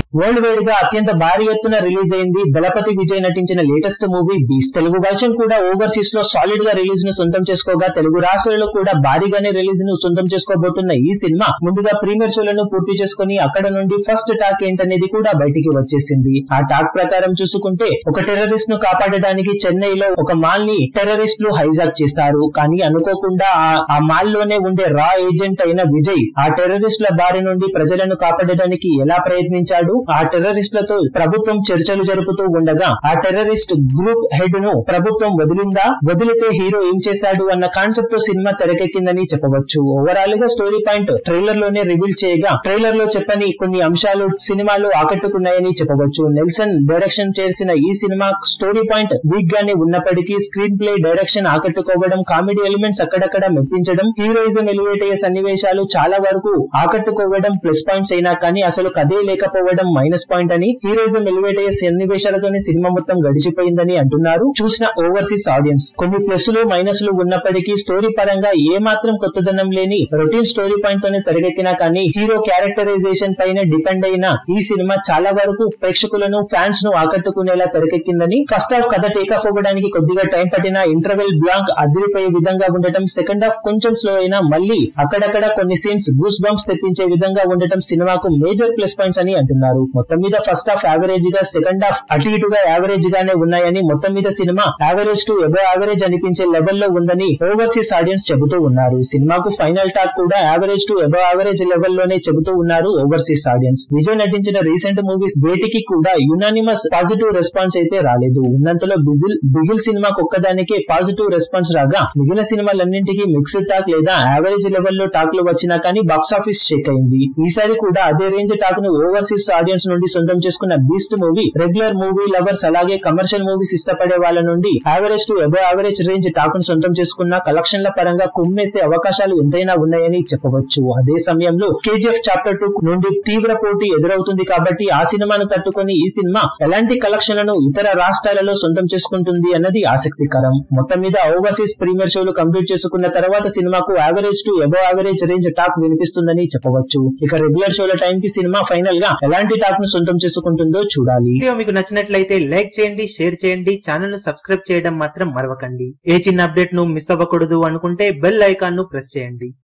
world wide గా అత్యంత భారీ ఎత్తున రిలీజ్ అయింది దళపతి విజయ్ నటించిన latest movie Beast Telugu version కూడా ఓవర్సీస్ లో సాలిడ్ గా రిలీజ్ ను సొంతం చేసుకోగా తెలుగు రాష్ట్రాలలో కూడా భారీగానే రిలీజ్ ను సొంతం చేసుకోబోతున్న ఈ సినిమా ముందుగా ప్రీమియర్ షోలను పూర్తి చేసుకుని అక్కడ నుండి ఫస్ట్ టాక్ ఏంటనేది కూడా బయటికి వచ్చేసింది ఆ టాక్ ప్రకారం చూసుకుంటే ఒక టెర్రరిస్ట్ ను కాపాడడానికి చెన్నైలో ఒక మాల్ ని టెర్రరిస్టులు హైజాక్ చేస్తారు కానీ అనుకోకుండా ఆ- ఆ మాల్ లోనే ఉండే రా ఏజెంట్ అయిన విజయ్ ఆ టెర్రరిస్టుల బారి నుండి ప్రజలను కాపాడడానికి ఎలా ప్రయత్నించాడు ఆ టెర్రరిస్టులతో ప్రభుత్వం చర్చలు జరుపుతూ ఉండగా ఆ టెర్రరిస్ట్ గ్రూప్ హెడ్ ను ప్రభుత్వం వదిలిందా వదిలితే హీరో ఏం చేశాడు అన్న కాన్సెప్ట్ తో సినిమా తెరకెక్కిందని చెప్పవచ్చు ఓవరాల్ గా స్టోరీ పాయింట్ ట్రైలర్ లోనే రివీల్ చేయగా ట్రైలర్ లో చెప్పని కొన్ని అంశాలు సినిమాలో ఆకట్టుకున్నాయని చెప్పవచ్చు నెల్సన్ డైరెక్షన్ చేసిన ఈ సినిమా స్టోరీ పాయింట్ వీక్ గానే ఉన్నప్పటికీ స్క్రీన్ ప్లే డైరెక్షన్ ఆకట్టుకోవడం కామెడీ ఎలిమెంట్స్ అక్కడక్కడ మెప్పించడం హీరోయిజం ఎలివేట్ అయ్యే సన్నివేశాలు చాలా వరకు ఆకట్టుకోవడం ప్లస్ పాయింట్స్ అయినా కానీ అసలు కథే లేకపోవడం మైనస్ పాయింట్ అని హీరోయిజం ఎలివేట్ అయ్యే సన్నివేశాలతోనే సినిమా మొత్తం గడిచిపోయిందని అంటున్నారు చూసిన ఓవర్సీస్ ఆడియన్స్ కొన్ని ప్లస్లు మైనస్లు ఉన్నప్పటికీ స్టోరీ పరంగా ఏ మాత్రం కొత్తదనం లేని రొటీన్ స్టోరీ పాయింట్ తోనే తెరకెక్కినా కానీ హీరో క్యారెక్టరైజేషన్ పైన డిపెండ్ అయిన ఈ సినిమా చాలా వరకు ప్రేక్షకులను ఫ్యాన్స్ ను ఆకట్టుకునేలా తెరకెక్కిందని ఫస్ట్ హాఫ్ కథ టేక్ ఆఫ్ అవ్వడానికి కొద్దిగా టైం పట్టిన ఇంటర్వెల్ బ్లాంక్ అదిరిపోయే విధంగా ఉండటం సెకండ్ హాఫ్ కొంచెం స్లో అయినా మళ్ళీ అక్కడక్కడ కొన్ని సీన్స్ గూస్ బంప్స్ తెప్పించే విధంగా ఉండటం సినిమాకు మేజర్ ప్లస్ పాయింట్స్ అని అంటున్నారు మొత్తం మీద ఫస్ట్ హాఫ్ యావరేజ్ గా సెకండ్ హాఫ్ అటు ఇటుగా యావరేజ్ గానే ఉన్నాయని మొత్తం మీద cinema average to above average అనిపించే లెవెల్లో ఉందని ఓవర్సీస్ ఆడియన్స్ చెబుతూ ఉన్నారు సినిమాకు ఫైనల్ టాక్ కూడా యావరేజ్ టు ఎబో యావరేజ్ లెవెల్లోనే చెబుతూ ఉన్నారు ఓవర్సీస్ ఆడియన్స్ విజయ్ నటించిన రీసెంట్ మూవీస్ వేటికి కూడా యునానిమస్ పాజిటివ్ రెస్పాన్స్ అయితే రాలేదు ఉన్నంతలో బిజిల్ బిగిల్ సినిమాకు ఒక్కదానికే పాజిటివ్ రెస్పాన్స్ రాగా మిగిలిన సినిమాలన్నింటికి మిక్స్డ్ టాక్ లేదా యావరేజ్ లెవెల్లో టాక్ లు వచ్చినా కానీ బాక్స్ ఆఫీస్ షేక్ అయింది ఈసారి కూడా అదే రేంజ్ టాక్ ను ఓవర్సీస్ ఆడియన్స్ నుండి సొంతం చేసుకున్న Beast movie regular movie lovers అలాగే కమర్షియల్ మూవీస్ ఇష్టపడే వాళ్ళ నుండి average to above average range talk ను సొంతం చేసుకున్న కలెక్షన్ల పరంగా కుమ్మేసే అవకాశాలు ఎంతైనా ఉన్నాయని చెప్పవచ్చు అదే సమయంలో కేజీఎఫ్ చాప్టర్ టూ నుండి తీవ్ర పోటీ ఎదురవుతుంది కాబట్టి ఆ సినిమాను తట్టుకొని ఈ సినిమా ఎలాంటి కలెక్షన్లను ఇతర రాష్ట్రాలలో సొంతం చేసుకుంటుంది అన్నది ఆసక్తికరం మొత్తం మీద ఓవర్సీస్ ప్రీమియర్ షోలు కంప్లీట్ చేసుకున్న తర్వాత సినిమాకు average to above average range talk వినిపిస్తుందని చెప్పవచ్చు ఇక రెగ్యులర్ షోల టైం కి సినిమా ఫైనల్ గా ఎలాంటి టాక్ ను సొంతం చేసుకుంటుందో చూడాలి వీడియో మీకు నచ్చినట్లయితే లైక్ చేయండి షేర్ చేయండి ఛానల్ ను సబ్స్క్రైబ్ చేయడం మాత్రం మరవకండి ఏ చిన్న అప్డేట్ ను మిస్ అవ్వకూడదు అనుకుంటే బెల్ ఐకాన్ ను ప్రెస్ చేయండి